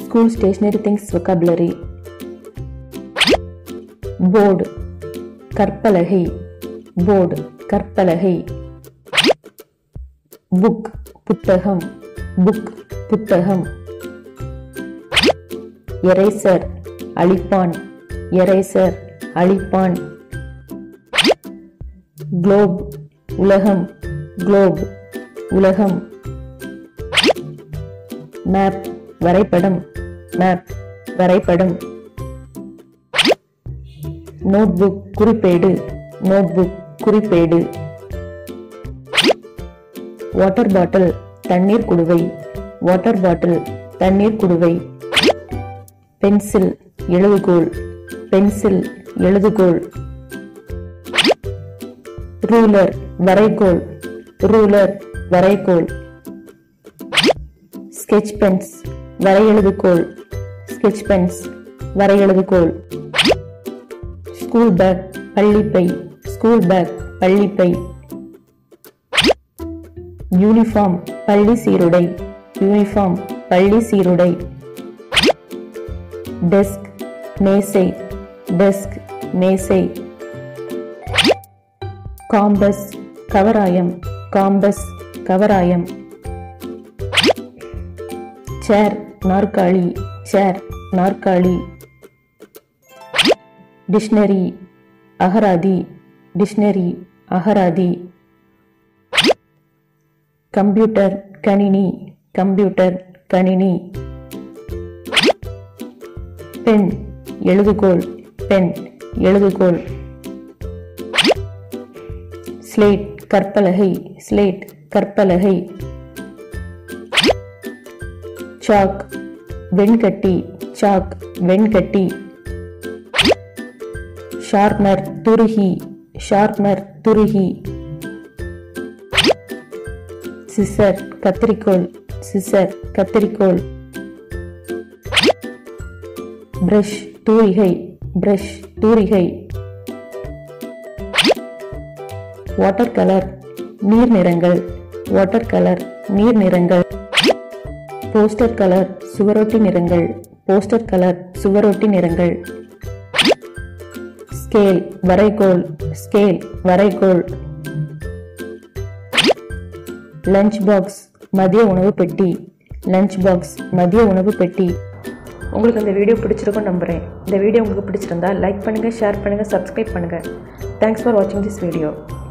School stationery things vocabulary. Board. கற்பலகை board கற்பலகை book புத்தகம் புக் புத்தகம் எரேசர் அழிப்பான் எரேசர் அழிப்பான் குளோப் உலகம் குளோப் உலகம் மேப் வரைபடம் மேப் வரைபடம் நோட்புக் குறிப்பேடு நோட்புக் குறிப்பேடு வாட்டர் பாட்டில் தண்ணீர் குடுவை வாட்டர் பாட்டில் தண்ணீர் குடுவை பென்சில் எழுதுகோல் பென்சில் எழுதுகோல் ரூலர் வரைகோல் ரூலர் வரைகோல் ஸ்கெட்ச் பென்ஸ் வரையெழுதுகோல் ஸ்கெட்ச் பென்ஸ் வரையெழுதுகோல் ஸ்கூல் பேக் பள்ளிப்பை ஸ்கூல் பேக் பள்ளிப்பை யூனிஃபார்ம் பள்ளி சீருடை யூனிஃபார்ம் பள்ளி சீருடை டெஸ்க் மேசை டெஸ்க் மேசை காம்பஸ் கவராயம் காம்பஸ் கவராயம் சேர் நாற்காலி சேர் நாற்காலி டிக்ஷனரி அகராதி டிக்ஷனரி அகராதி கம்ப்யூட்டர் கணினி கம்ப்யூட்டர் கணினி பென் எழுதுகோல் பென் எழுதுகோல் ஸ்லேட் கற்பலகை ஸ்லேட் கற்பலகை சாக் வெண்கட்டி சாக் வெண்கட்டி ஷார்ப்னர் துருகி ஷார்ப்னர் துருகி சிசர் கத்திரிக்கோல் சிசர் கத்திரிக்கோல் பிரஷ் தூரிகை பிரஷ் தூரிகை வாட்டர் கலர் நீர் நிறங்கள் வாட்டர் கலர் நீர் நிறங்கள் போஸ்டர் கலர் சுவரொட்டி நிறங்கள் போஸ்டர் கலர் சுவரொட்டி நிறங்கள் ஸ்கேல் வரைகோல் ஸ்கேல் வரைகோல் லஞ்ச் பாக்ஸ் மதிய உணவு பெட்டி லஞ்ச் பாக்ஸ் மதிய உணவு பெட்டி உங்களுக்கு இந்த வீடியோ பிடிச்சிருக்கும் நம்புகிறேன் இந்த வீடியோ உங்களுக்கு பிடிச்சிருந்தா லைக் பண்ணுங்கள் ஷேர் பண்ணுங்கள் சப்ஸ்கிரைப் பண்ணுங்கள் தேங்க்ஸ் ஃபார் வாட்சிங் திஸ் வீடியோ